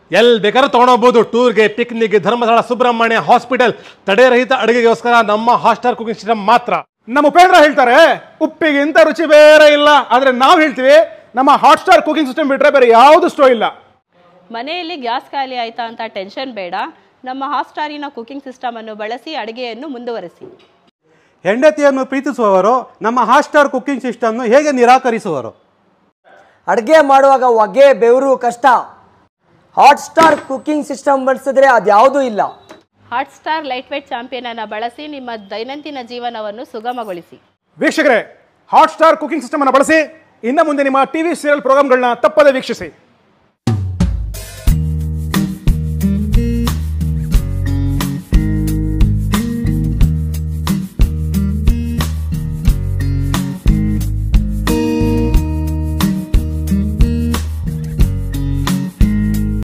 ಎಲ್ಲಿ ಬೇಕಾದ್ರೂ ತೊಗೊಂಡೋಗ್ಬೋದು ಟೂರ್ಗೆ ಪಿಕ್ನಿಕ್ಗೆ ಧರ್ಮಸ್ಥಳ ಸುಬ್ರಹ್ಮಣ್ಯ ಹಾಸ್ಪಿಟಲ್ ತಡೆರಹಿತ ಅಡುಗೆಗೋಸ್ಕರ ನಮ್ಮ ಹಾಸ್ಟೆಲ್ ಕುಕಿಂಗ್ ಸಿಸ್ಟಮ್ ಮಾತ್ರ ನಮ್ಮ ಉಪೇಂದ್ರ ಹೇಳ್ತಾರೆ ಉಪ್ಪಿಗಿಂತ ರುಚಿ ಬೇರೆ ಇಲ್ಲ ಆದ್ರೆ ನಾವು ಹೇಳ್ತೀವಿ ನಮ್ಮ ಹಾಟ್ ಸ್ಟಾರ್ ಕುಕಿಂಗ್ ಸಿಸ್ಟಮ್ ಬಿಟ್ರೆ ಬೇರೆ ಯಾವುದು ಸ್ಟೋ ಇಲ್ಲ ಮನೆಯಲ್ಲಿ ಗ್ಯಾಸ್ ಖಾಲಿ ಆಯ್ತಾ ಅಂತ ಟೆನ್ಷನ್ ಬೇಡ ನಮ್ಮ ಹಾಸ್ಟಾರಿನ ಕುಕಿಂಗ್ ಸಿಸ್ಟಮ್ ಅನ್ನು ಬಳಸಿ ಅಡುಗೆಯನ್ನು ಮುಂದುವರಿಸಿ ಹೆಂಡತಿಯನ್ನು ಪ್ರೀತಿಸುವವರು ನಮ್ಮ ಹಾಸ್ಟಾರ್ ಕುಕ್ಕಿಂಗ್ ಸಿಸ್ಟಮ್ನು ಹೇಗೆ ನಿರಾಕರಿಸುವರು ಅಡುಗೆ ಮಾಡುವಾಗ ಹೊಗೆ ಬೆವರು ಕಷ್ಟ ಹಾಟ್ ಸ್ಟಾರ್ ಕುಕಿಂಗ್ ಸಿಸ್ಟಮ್ ಬಳಸಿದ್ರೆ ಅದ್ಯಾವುದೂ ಇಲ್ಲ hot star lightweight champion ಅನ್ನು ಬಳಸಿ ನಿಮ್ಮ ದೈನಂದಿನ ಜೀವನವನ್ನು ಸುಗಮಗೊಳಿಸಿ ವೀಕ್ಷಕರೇ ಹಾಟ್ ಸ್ಟಾರ್ ಕುಕಿಂಗ್ ಸಿಸ್ಟಮ್ ಅನ್ನು ಬಳಸಿ ಇನ್ನು ಮುಂದೆ ನಿಮ್ಮ ಟಿವಿ ಸೀರಿಯಲ್ ಪ್ರೋಗ್ರಾಮ್ಗಳನ್ನ ತಪ್ಪದೆ ವೀಕ್ಷಿಸಿ